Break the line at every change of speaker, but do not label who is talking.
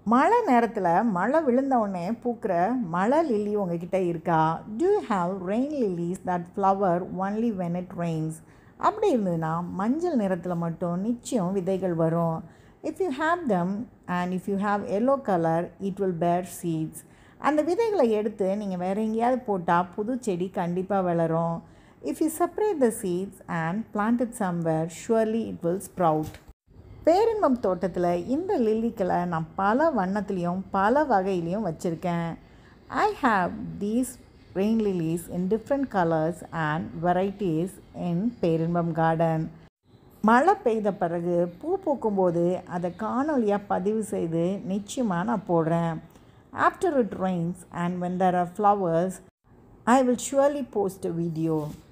மழை நேரத்தில் மழை விழுந்த உடனே பூக்கிற மழை லில்லி உங்ககிட்ட இருக்கா do you have rain lilies that flower only when it rains அப்படி இருந்ததுன்னா மஞ்சள் நிறத்தில் மட்டும் நிச்சயம் விதைகள் வரும் if you have them and if you have yellow colour it will bear seeds அந்த விதைகளை எடுத்து நீங்கள் வேறு எங்கேயாவது போட்டால் புது செடி கண்டிப்பாக வளரும் if you separate the seeds and plant it somewhere surely it will sprout Perinbam தோட்டத்தில் இந்த லில்லிக்களை நான் பல வண்ணத்துலேயும் பல வகையிலையும் வச்சுருக்கேன் I have these rain lilies in different colours and varieties in Perinbam garden மழை பெய்த பிறகு பூ பூக்கும்போது அதை காணொலியாக பதிவு செய்து நிச்சயமாக நான் போடுறேன் after it rains and when there are flowers I will surely post a video